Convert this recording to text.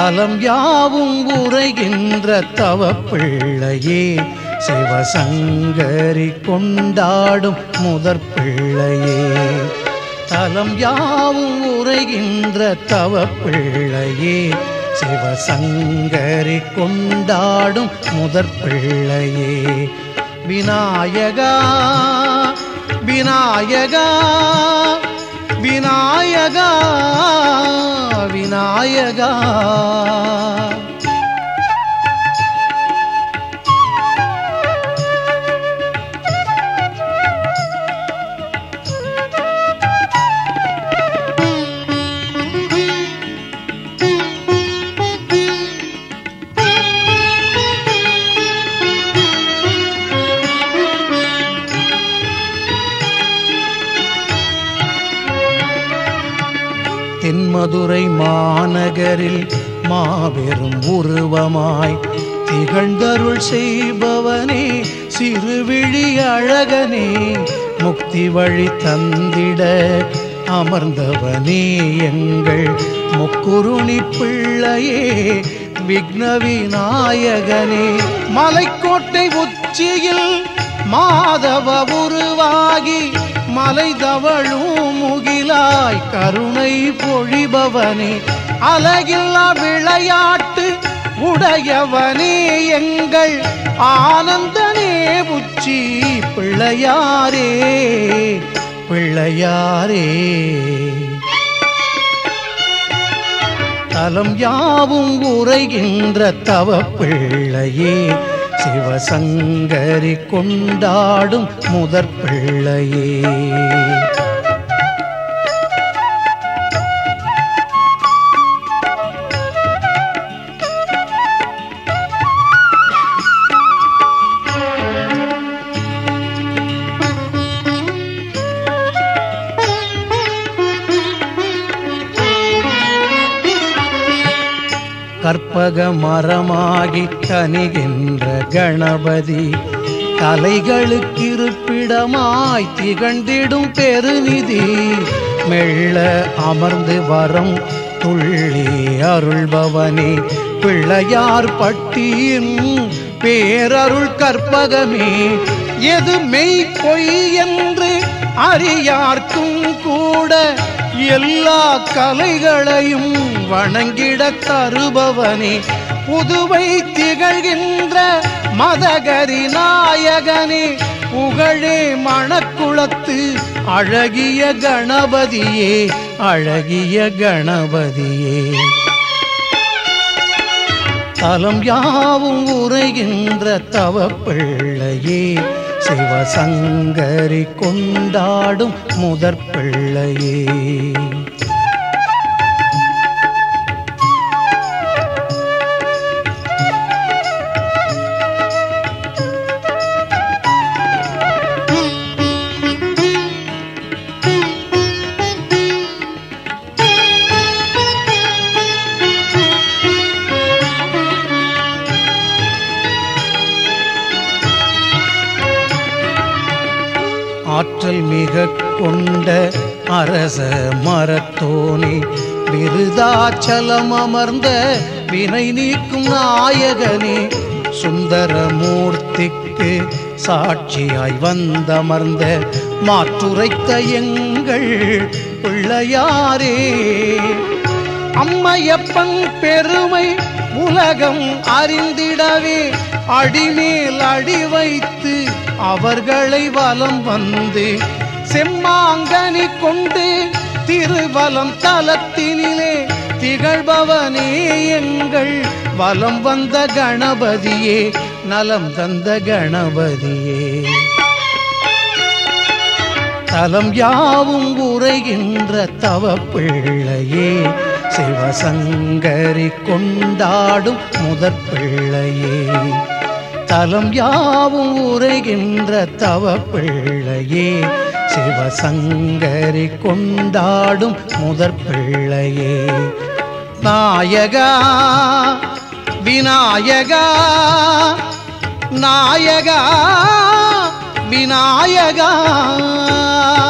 தலம் யாவும் உரைகின்ற தவப்பிள்ளையே சிவசங்கரி கொண்டாடும் முதற் பிள்ளையே தலம் யாவும் உரைகின்ற தவப்பிள்ளையே சிவசங்கரி கொண்டாடும் முதற் பிள்ளையே விநாயகா விநாயகா விநாயகா விநாயகா தென்மதுரை மாநகரில் மாபெரும் உருவமாய் திகழ்ந்தருள் செய்பவனே சிறுவிழி அழகனே முக்தி வழி தந்திட அமர்ந்தவனே எங்கள் முக்குருணி பிள்ளையே விக்ன விநாயகனே மலைக்கோட்டை உச்சியில் மாதவ உருவாகி மலை தவழும் முகிலாய் கருணை பொழிபவனே அழகில்லா விளையாட்டு உடையவனே எங்கள் ஆனந்தனே உச்சி பிள்ளையாரே பிள்ளையாரே தலம் யாவும் உரைகின்ற தவ பிள்ளையே சிவசங்கரி கொண்டாடும் முதற் பிள்ளையே கற்பக மரமாகி கனிகின்ற கணபதி கலைகளுக்கிருப்பிடமாய் திகழ்ந்திடும் பெருநிதி மெல்ல அமர்ந்து வரம் துள்ளி அருள்பவனே பிள்ளையார் பட்டியின் பேரருள் கற்பகமே எது மெய் பொய் என்று அறியார்க்கும் கூட எல்லா கலைகளையும் வணங்கிட தருபவனே புதுவை திகழ்கின்ற மதகரி நாயகனே புகழே மணக்குளத்து அழகிய கணபதியே அழகிய கணபதியே தலம் யாவும் உரைகின்ற தவ பிள்ளையே சிவசங்கரி கொண்டாடும் முதற் பிள்ளையே ஆற்றல் மிக கொண்ட அரச மரத்தோனே விருதாச்சலம் அமர்ந்த வினை நீக்கும் நாயகனே சுந்தரமூர்த்திக்கு சாட்சியாய் வந்தமர்ந்த மாற்றுரைத்த எங்கள் பிள்ளையாரே அம்மையப்பன் பெருமை உலகம் அறிந்திடவே அடிமேல் அடி வைத்து அவர்களை வலம் வந்து செம்மாங்கனி கொண்டு திருவலம் தலத்தினிலே திகழ்பவனே எங்கள் வலம் வந்த கணபதியே நலம் தந்த கணபதியே தலம் யாவும் உரைகின்ற தவ பிள்ளையே சிவசங்கரி கொண்டாடும் முதற் பிள்ளையே தலம் யாவும் உரைகின்ற தவ பிள்ளையே சிவசங்கரி கொண்டாடும் முதற் பிள்ளையே நாயகா விநாயகா நாயகா விநாயகா